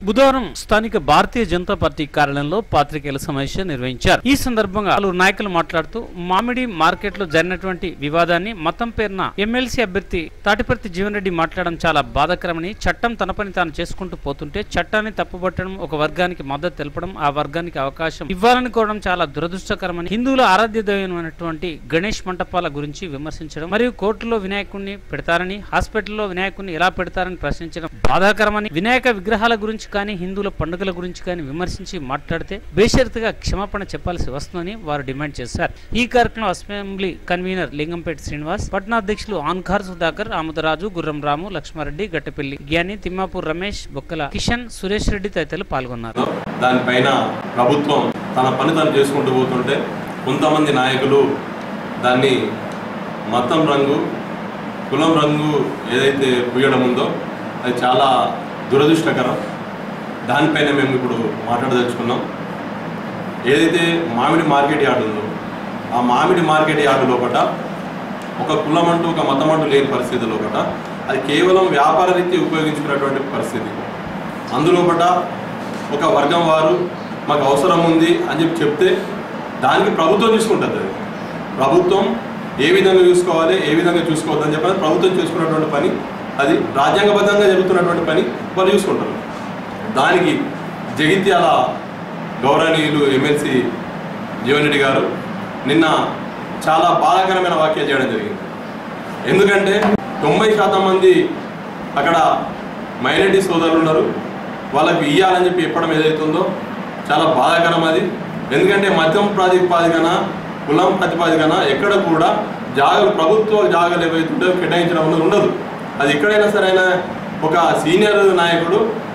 బుధవారం స్థానిక భారతీయ జనతా పార్టీ కార్యాలయంలో పాత్రికేయుల సమావేశం నిర్వహించారు ఈ సందర్భంగా పలువురు నాయకులు మాట్లాడుతూ మామిడి మార్కెట్ లో జరిగినటువంటి వివాదాన్ని మతం పేరున ఎమ్మెల్సీ అభ్యర్థి తాటిపర్తి జీవన్ రెడ్డి మాట్లాడడం చాలా బాధాకరమని చట్టం తన పని తాను చేసుకుంటూ పోతుంటే చట్టాన్ని తప్పుపట్టడం ఒక వర్గానికి మద్దతు తెలపడం ఆ వర్గానికి అవకాశం ఇవ్వాలని కోరడం చాలా దురదృష్టకరమని హిందువుల ఆరాధ్య దైవమైనటువంటి గణేష్ మంటపాల గురించి విమర్శించడం మరియు కోర్టులో వినాయకుడిని పెడతారని హాస్పిటల్లో వినాయకుడిని ఎలా పెడతారని ప్రశ్నించడం బాధాకరమని వినాయక విగ్రహాల గురించి కానీ హిందువుల పండుగల గురించి కానీ విమర్శించి మాట్లాడితే బేషరతుగా క్షమాపణ చెప్పాల్సి వస్తుందని వారు డిమాండ్ చేశారు ఈ కార్యక్రమం అసెంబ్లీ కన్వీనర్ లింగంపేట శ్రీనివాస్ పట్నా అధ్యక్షులు ఆన్ఖార్ సుధాకర్ ఆముదరాజు గుర్రం రాము లక్ష్మారెడ్డి గట్టపల్లి జ్ఞాని తిమ్మాపూర్ రమేష్ బొక్కల కిషన్ సురేష్ రెడ్డి తదితరులు పాల్గొన్నారు దానిపైన ప్రభుత్వం తన పని తను చేసుకుంటూ పోతుంటే కొంతమంది నాయకులు దాన్ని మతం రంగు కులం రంగు ఏదైతే పూయడం ఉందో అది చాలా దురదృష్టకరం దానిపైన మేము ఇప్పుడు మాట్లాడదలుచుకున్నాం ఏదైతే మామిడి మార్కెట్ యార్డు ఉందో ఆ మామిడి మార్కెట్ యార్డు లోపల ఒక కులం అంటూ ఒక మతం అంటూ లేని పరిస్థితి లోపల అది కేవలం వ్యాపార రీతి ఉపయోగించుకున్నటువంటి పరిస్థితి అందులోపట ఒక వర్గం వారు మాకు అవసరం ఉంది అని చెప్పి చెప్తే దానికి ప్రభుత్వం చూసుకుంటుంది అది ప్రభుత్వం ఏ విధంగా చూసుకోవాలి ఏ విధంగా చూసుకోవద్దు అని చెప్పి ప్రభుత్వం చేసుకున్నటువంటి పని అది రాజ్యాంగబద్ధంగా జరుగుతున్నటువంటి పని వాళ్ళు చూసుకుంటారు దానికి జగిత్యాల గౌరవనీయులు ఎమ్మెల్సీ జీవన్ రెడ్డి గారు నిన్న చాలా బాధాకరమైన వ్యాఖ్యలు చేయడం జరిగింది ఎందుకంటే తొంభై శాతం మంది అక్కడ మైనారిటీ సోదరులు ఉన్నారు వాళ్ళకి ఇయ్యాలని చెప్పి చెప్పడం ఏదైతుందో చాలా బాధాకరం అది ఎందుకంటే మద్యం ప్రాతిపాదికన కులం ప్రతిపాదికన ఎక్కడ కూడా జాగలు ప్రభుత్వ జాగాలు ఏవైతుందో కేటాయించడం అనేది ఉండదు అది ఎక్కడైనా సరే ఆయన ఒక సీనియర్ నాయకుడు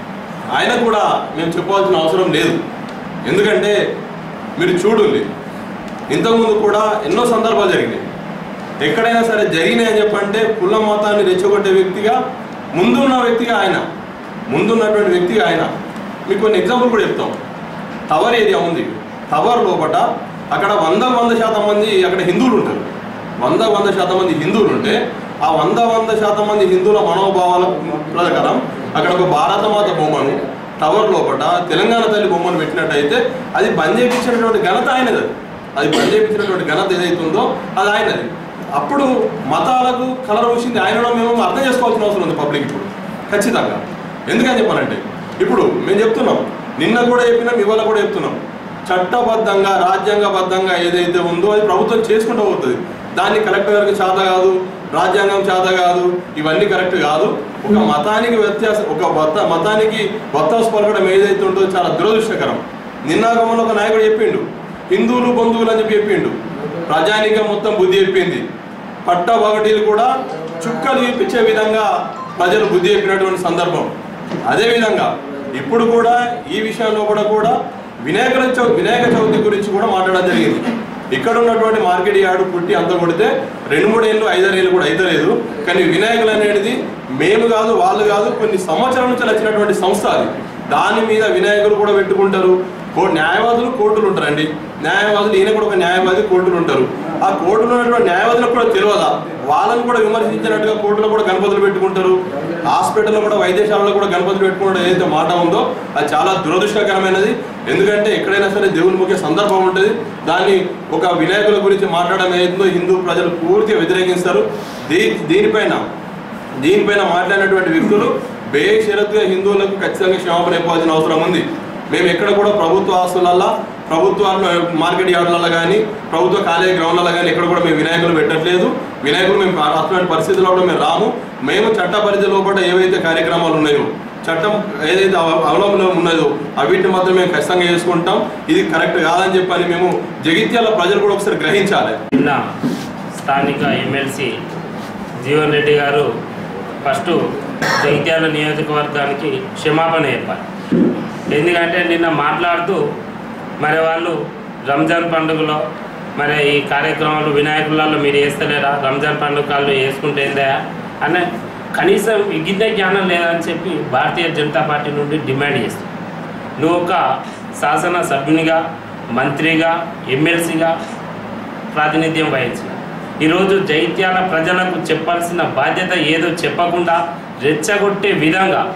ఆయన కూడా మేము చెప్పవలసిన అవసరం లేదు ఎందుకంటే మీరు చూడండి ఇంతకుముందు కూడా ఎన్నో సందర్భాలు జరిగినాయి ఎక్కడైనా సరే జరిగినాయి అని చెప్పంటే కుల మతాన్ని రెచ్చగొట్టే వ్యక్తిగా ముందున్న వ్యక్తిగా ఆయన ముందున్నటువంటి వ్యక్తిగా ఆయన మీకు కొన్ని ఎగ్జాంపుల్ కూడా చెప్తాం టవర్ ఏరియా ఉంది టవర్ లోపల అక్కడ వంద వంద శాతం మంది అక్కడ హిందువులు ఉంటారు వంద వంద శాతం మంది హిందువులు ఉంటే ఆ వంద వంద శాతం మంది హిందువుల మనోభావాల ప్రకారం అక్కడ ఒక భారతమాత బొమ్మను టవర్ లోపల తెలంగాణ తల్లి బొమ్మను పెట్టినట్టయితే అది బంద్ చేయించినటువంటి ఘనత ఆయనది అది. అది బంద్ చేయించినటువంటి ఘనత ఏదైతే ఉందో అది ఆయనది అప్పుడు మతాలకు కలర్ వచ్చింది ఆయనలో మేము అర్థం చేసుకోవాల్సిన అవసరం ఉంది పబ్లిక్ ఇప్పుడు ఖచ్చితంగా ఎందుకని చెప్పానంటే ఇప్పుడు మేము చెప్తున్నాం నిన్న కూడా చెప్పినాం ఇవాళ కూడా చెప్తున్నాం చట్టబద్ధంగా రాజ్యాంగబద్ధంగా ఏదైతే ఉందో అది ప్రభుత్వం చేసుకుంటూ పోతుంది దాన్ని కలెక్టర్ గారికి చేత కాదు రాజ్యాంగం చేత కాదు ఇవన్నీ కరెక్ట్ కాదు ఒక మతానికి వ్యత్యాసం ఒక మత మతానికి వత్తాసు పలకడం ఏదైతే ఉందో చాలా దురదృష్టకరం నిన్నాగమంలో ఒక నాయకుడు చెప్పిండు హిందువులు బంధువులు అని చెప్పి చెప్పిండు ప్రజానికం మొత్తం బుద్ధి చెప్పింది పట్ట ఒకటిలు కూడా చుక్కలు చూపించే విధంగా ప్రజలు బుద్ధి చెప్పినటువంటి సందర్భం అదేవిధంగా ఇప్పుడు కూడా ఈ విషయంలో కూడా కూడా వినాయకుల చౌ వినాయక చవితి గురించి కూడా మాట్లాడడం జరిగింది ఇక్కడ ఉన్నటువంటి మార్కెట్ యార్డు పుట్టి అంత కొడితే రెండు మూడు ఏళ్ళు ఐదారు ఏళ్ళు కూడా అయితలేదు కానీ వినాయకులు అనేది మేము కాదు వాళ్ళు కాదు కొన్ని సంవత్సరాల నుంచి వచ్చినటువంటి సంస్థ అది దాని మీద వినాయకులు కూడా పెట్టుకుంటారు కో- న్యాయవాదులు కోర్టులు ఉంటారండి న్యాయవాదులు ఈయన కూడా ఒక న్యాయవాది కోర్టులు ఉంటారు ఆ కోర్టులో ఉన్నటువంటి న్యాయవాదులకు కూడా తెలియదా వాళ్ళని కూడా విమర్శించినట్టుగా కోర్టులో కూడా గణపతులు పెట్టుకుంటారు హాస్పిటల్లో కూడా వైద్యశాలలో కూడా గణపతులు పెట్టుకోవడం ఏదైతే మాట ఉందో అది చాలా దురదృష్టకరమైనది ఎందుకంటే ఎక్కడైనా సరే దేవుని ముఖ్య సందర్భం ఉంటుంది దాన్ని ఒక వినాయకుల గురించి మాట్లాడడం ఏదైతుందో హిందూ ప్రజలు పూర్తిగా వ్యతిరేకిస్తారు దీ దీనిపైన దీనిపైన మాట్లాడినటువంటి వ్యక్తులు బేషరతుగా హిందువులకు ఖచ్చితంగా క్షమాపణ ఇవ్వాల్సిన అవసరం ఉంది మేము ఎక్కడ కూడా ప్రభుత్వ ఆస్తులల్లో ప్రభుత్వ మార్కెట్ యార్డులలో కానీ ప్రభుత్వ కాలేజీ గ్రౌండ్లలో కానీ ఎక్కడ కూడా మేము వినాయకులు పెట్టట్లేదు వినాయకులు మేము అటువంటి పరిస్థితుల్లో కూడా మేము రాము మేము చట్ట పరిధి లోపల ఏవైతే కార్యక్రమాలు ఉన్నాయో చట్టం ఏదైతే అవ- అవలంబనం ఉన్నదో అవిటిని మాత్రం మేము ఖచ్చితంగా చేసుకుంటాం ఇది కరెక్ట్ కాదని చెప్పని మేము జగిత్యాల ప్రజలు కూడా ఒకసారి గ్రహించాలి నిన్న స్థానిక ఎమ్మెల్సీ జీవన్ రెడ్డి గారు ఫస్ట్ జగిత్యాల నియోజకవర్గానికి క్షమాపణ చెప్పాలి ఎందుకంటే నిన్న మాట్లాడుతూ మరి వాళ్ళు రంజాన్ పండుగలో మరి ఈ కార్యక్రమాలు వినాయకులలో మీరు వేస్తలేరా రంజాన్ పండుగ వాళ్ళు వేసుకుంటే ఏందా అనే కనీసం విగిత జ్ఞానం లేదని చెప్పి భారతీయ జనతా పార్టీ నుండి డిమాండ్ చేస్తాం నువ్వు ఒక శాసన సభ్యునిగా మంత్రిగా ఎమ్మెల్సీగా ప్రాతినిధ్యం వహించిన ఈరోజు జైత్యాల ప్రజలకు చెప్పాల్సిన బాధ్యత ఏదో చెప్పకుండా రెచ్చగొట్టే విధంగా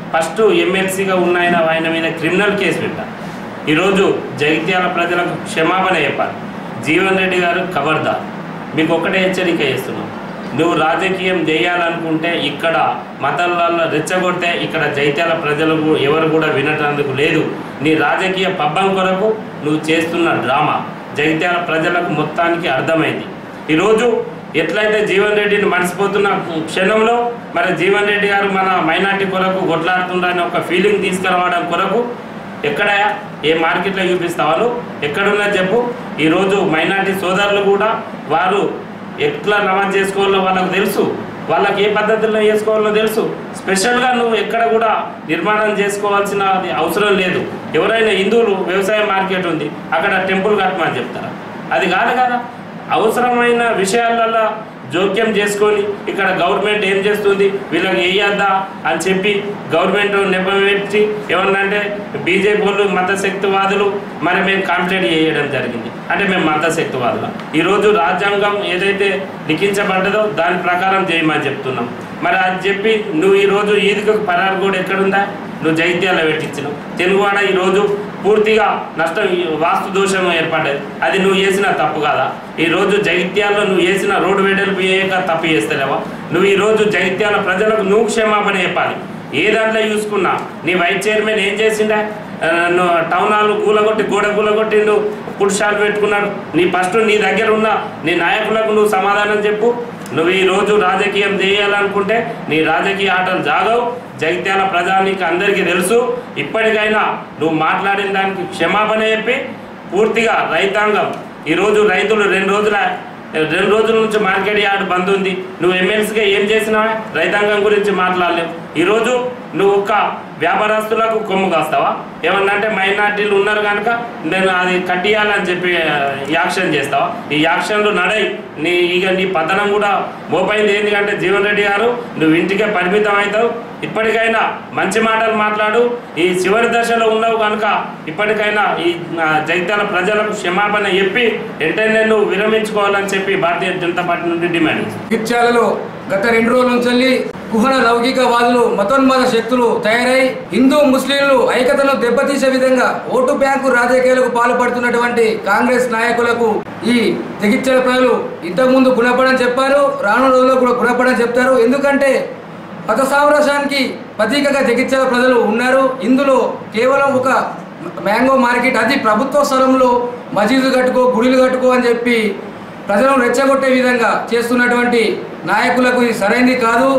ఫస్ట్ ఎమ్మెల్సీగా ఉన్న ఆయన ఆయన మీద క్రిమినల్ కేసు పెట్టారు ఈరోజు జగిత్యాల ప్రజలకు క్షమాపణ చెప్పాలి జీవన్ రెడ్డి గారు ఖబర్దార్ మీకు ఒకటే హెచ్చరిక చేస్తున్నాం నువ్వు రాజకీయం చేయాలనుకుంటే ఇక్కడ మతాలలో రెచ్చగొడితే ఇక్కడ జైత్యాల ప్రజలకు ఎవరు కూడా వినటానికి లేదు నీ రాజకీయ పబ్బం కొరకు నువ్వు చేస్తున్న డ్రామా జగిత్యాల ప్రజలకు మొత్తానికి అర్థమైంది ఈరోజు ఎట్లయితే జీవన్ రెడ్డిని మర్చిపోతున్న క్షణంలో మరి జీవన్ రెడ్డి గారు మన మైనార్టీ కొరకు కొట్లాడుతుండని ఒక ఫీలింగ్ తీసుకురావడం కొరకు ఎక్కడ ఏ మార్కెట్లో చూపిస్తావా నువ్వు ఎక్కడున్నా చెప్పు ఈరోజు మైనార్టీ సోదరులు కూడా వారు ఎట్లా నమాజ్ చేసుకోవాలో వాళ్ళకు తెలుసు వాళ్ళకి ఏ పద్ధతిలో చేసుకోవాలో తెలుసు స్పెషల్గా నువ్వు ఎక్కడ కూడా నిర్మాణం చేసుకోవాల్సిన అది అవసరం లేదు ఎవరైనా హిందువులు వ్యవసాయ మార్కెట్ ఉంది అక్కడ టెంపుల్ కట్టమని చెప్తారా అది కాదు కదా అవసరమైన విషయాలలో జోక్యం చేసుకొని ఇక్కడ గవర్నమెంట్ ఏం చేస్తుంది వీళ్ళకి వేయద్దా అని చెప్పి గవర్నమెంట్ నెపపెట్టి ఏమన్నంటే బీజేపీ వాళ్ళు మతశక్తివాదులు మరి మేము కాంప్లైంట్ చేయడం జరిగింది అంటే మేము మతశక్తివాదులు ఈరోజు రాజ్యాంగం ఏదైతే లిఖించబడ్డదో దాని ప్రకారం చేయమని చెప్తున్నాం మరి అది చెప్పి నువ్వు ఈరోజు ఈదికి పరారు కూడా ఎక్కడుందా నువ్వు జైత్యాల పెట్టించినావు తెలుగువాడ ఈరోజు పూర్తిగా నష్టం ఈ వాస్తు దోషం ఏర్పడ్డది అది నువ్వు చేసిన తప్పు కాదా ఈరోజు జైత్యాల్లో నువ్వు చేసిన రోడ్డు వెడల్పు చేయక తప్పు చేస్తలేవా నువ్వు ఈరోజు జైత్యాల ప్రజలకు నువ్వు క్షమాపణ చెప్పాలి ఏ దాంట్లో చూసుకున్నా నీ వైస్ చైర్మన్ ఏం చేసిండా ఆ, నువ్వు టౌన్ హాల్ కూలగొట్టి గోడ కూలగొట్టి నువ్వు పురుషాలు పెట్టుకున్నాడు నీ ఫస్ట్ నీ దగ్గర ఉన్న నీ నాయకులకు నువ్వు సమాధానం చెప్పు నువ్వు ఈ రోజు రాజకీయం చేయాలనుకుంటే నీ రాజకీయ ఆటలు జాగవు జగిత్యాల ప్రజానికి అందరికీ తెలుసు ఇప్పటికైనా నువ్వు మాట్లాడిన దానికి క్షమాపణ చెప్పి పూర్తిగా రైతాంగం ఈరోజు రైతులు రెండు రోజుల రెండు రోజుల నుంచి మార్కెట్ యార్డ్ బంద్ ఉంది నువ్వు ఎమ్మెల్సీగా ఏం చేసినావా రైతాంగం గురించి మాట్లాడలేవు ఈరోజు నువ్వు ఒక్క వ్యాపారస్తులకు కొమ్ము కాస్తావా ఏమన్నా అంటే మైనార్టీలు ఉన్నారు కనుక నేను అది కట్టియాలని చెప్పి ఆ, యాక్షన్ చేస్తావా ఈ యాక్షన్లు నడై నీ ఇక నీ పతనం కూడా మోపైంది ఎందుకంటే జీవన్ రెడ్డి గారు నువ్వు ఇంటికే పరిమితం అవుతావు ఇప్పటికైనా మంచి మాటలు మాట్లాడు ఈ చివరి దశలో ఉన్నావు కనుక ఇప్పటికైనా ఈ ఆ, జగిత్యాల ప్రజలకు క్షమాపణ చెప్పి వెంటనే నువ్వు విరమించుకోవాలని చెప్పి భారతీయ జనతా పార్టీ నుండి డిమాండ్ చేస్తాను జగిత్యాలలో గత రెండు రోజుల నుంచి కుహన లౌకికవాదులు మతోన్మాద శక్తులు తయారై హిందూ ముస్లింలు ఐక్యతను దెబ్బతీసే విధంగా ఓటు బ్యాంకు రాజకీయాలకు పాల్పడుతున్నటువంటి కాంగ్రెస్ నాయకులకు ఈ జగిత్యాల ప్రజలు ఇంతకుముందు గుణపడని చెప్పారు రానున్న రోజుల్లో కూడా గుణపడని చెప్తారు ఎందుకంటే మత సామరస్యానికి ప్రతీకగా జగిత్యాల ప్రజలు ఉన్నారు ఇందులో కేవలం ఒక మ్యాంగో మార్కెట్ అది ప్రభుత్వ స్థలంలో మసీదు కట్టుకో గుడిలు కట్టుకో అని చెప్పి ప్రజలను రెచ్చగొట్టే విధంగా చేస్తున్నటువంటి నాయకులకు ఇది సరైనది కాదు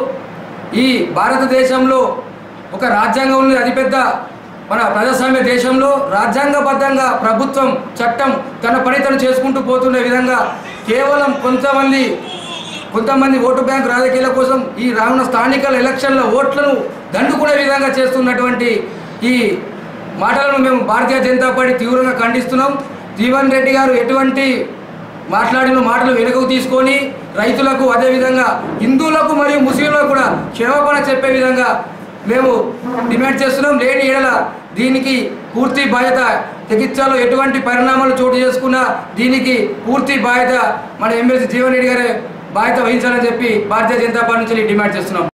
ఈ భారతదేశంలో ఒక రాజ్యాంగం ఉంది అతిపెద్ద మన ప్రజాస్వామ్య దేశంలో రాజ్యాంగబద్ధంగా ప్రభుత్వం చట్టం తన పని తను చేసుకుంటూ పోతున్న విధంగా కేవలం కొంతమంది కొంతమంది ఓటు బ్యాంక్ రాజకీయాల కోసం ఈ రానున్న స్థానికల ఎలక్షన్ల ఓట్లను దండుకునే విధంగా చేస్తున్నటువంటి ఈ మాటలను మేము భారతీయ జనతా పార్టీ తీవ్రంగా ఖండిస్తున్నాం జీవన్ రెడ్డి గారు ఎటువంటి మాట్లాడిన మాటలు వెనుకకు తీసుకొని రైతులకు అదేవిధంగా హిందువులకు మరియు ముస్లింలకు కూడా క్షమాపణ చెప్పే విధంగా మేము డిమాండ్ చేస్తున్నాం లేని ఎడల దీనికి పూర్తి బాధ్యత చికిత్సలో ఎటువంటి పరిణామాలు చోటు చేసుకున్నా దీనికి పూర్తి బాధ్యత మన ఎమ్మెల్సీ జీవన్ రెడ్డి గారే బాధ్యత వహించాలని చెప్పి భారతీయ జనతా పార్టీ నుంచి డిమాండ్ చేస్తున్నాం